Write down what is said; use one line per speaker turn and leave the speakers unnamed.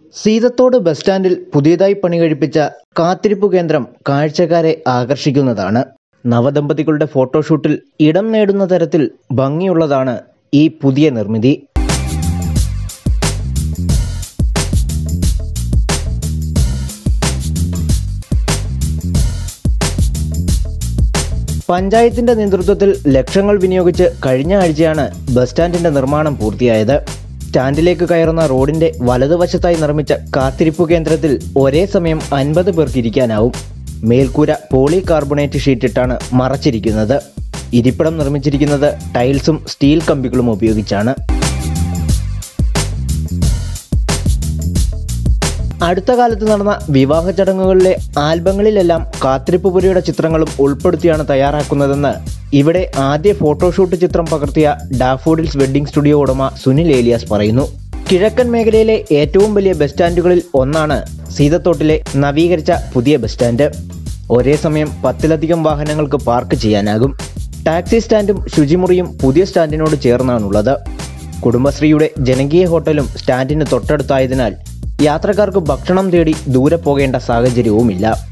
Seethathodu bus സ്റ്റാൻഡിൽ പുതിയതായി പണി കഴിപ്പിച്ച കാത്തിരിപ്പ് കേന്ദ്രം കാഴ്ചക്കാരെ ആകർഷിക്കുന്നതാണ് നവദമ്പതികളുടെ ഫോട്ടോഷൂട്ടിൽ ഇടം നേടുന്ന തരത്തിൽ ഭംഗിയുള്ളതാണ് ഈ പുതിയ നിർമ്മിതി പഞ്ചായത്തിന്റെ നേതൃത്വത്തിൽ ലക്ഷങ്ങൾ വിനിയോഗിച്ച് കഴിഞ്ഞ ആഴ്ചയാണ് ബസ് സ്റ്റാൻഡിന്റെ നിർമ്മാണം പൂർത്തിയായത് സ്റ്റാൻഡിലേക്ക് കയറുന്ന റോഡിന്റെ വലതുവശത്തായി നിർമ്മിച്ച കാത്തിരിപ്പ് കേന്ദ്രത്തിൽ ഒരേ സമയം അൻപത് പേർക്ക് ഇരിക്കാനാവും മേൽക്കൂര പോളി കാർബണേറ്റ് ഷീറ്റിട്ടാണ് മറച്ചിരിക്കുന്നത് ഇരിപ്പിടം നിർമ്മിച്ചിരിക്കുന്നത് ടൈൽസും സ്റ്റീൽ കമ്പികളും ഉപയോഗിച്ചാണ് അടുത്ത കാലത്ത് നടന്ന വിവാഹ ചടങ്ങുകളിലെ ആൽബങ്ങളിലെല്ലാം കാത്തിരിപ്പ് പുരയുടെ ചിത്രങ്ങളും ഉൾപ്പെടുത്തിയാണ് തയ്യാറാക്കുന്നതെന്ന് ഇവിടെ ആദ്യ ഫോട്ടോഷൂട്ട് ചിത്രം പകർത്തിയ ഡാഫോഡിൽസ് വെഡ്ഡിംഗ് സ്റ്റുഡിയോ ഉടമ സുനിൽ ഏലിയാസ് പറയുന്നു കിഴക്കൻ മേഖലയിലെ ഏറ്റവും വലിയ ബസ് സ്റ്റാൻഡുകളിൽ ഒന്നാണ് സീതത്തോട്ടിലെ നവീകരിച്ച പുതിയ ബസ് സ്റ്റാൻഡ് ഒരേ സമയം പത്തിലധികം വാഹനങ്ങൾക്ക് പാർക്ക് ചെയ്യാനാകും ടാക്സി സ്റ്റാൻഡും ശുചിമുറിയും പുതിയ സ്റ്റാൻഡിനോട് ചേർന്നാണുള്ളത് കുടുംബശ്രീയുടെ ജനകീയ ഹോട്ടലും സ്റ്റാൻഡിന് തൊട്ടടുത്തായതിനാൽ യാത്രക്കാർക്ക് ഭക്ഷണം തേടി ദൂരെ പോകേണ്ട സാഹചര്യവുമില്ല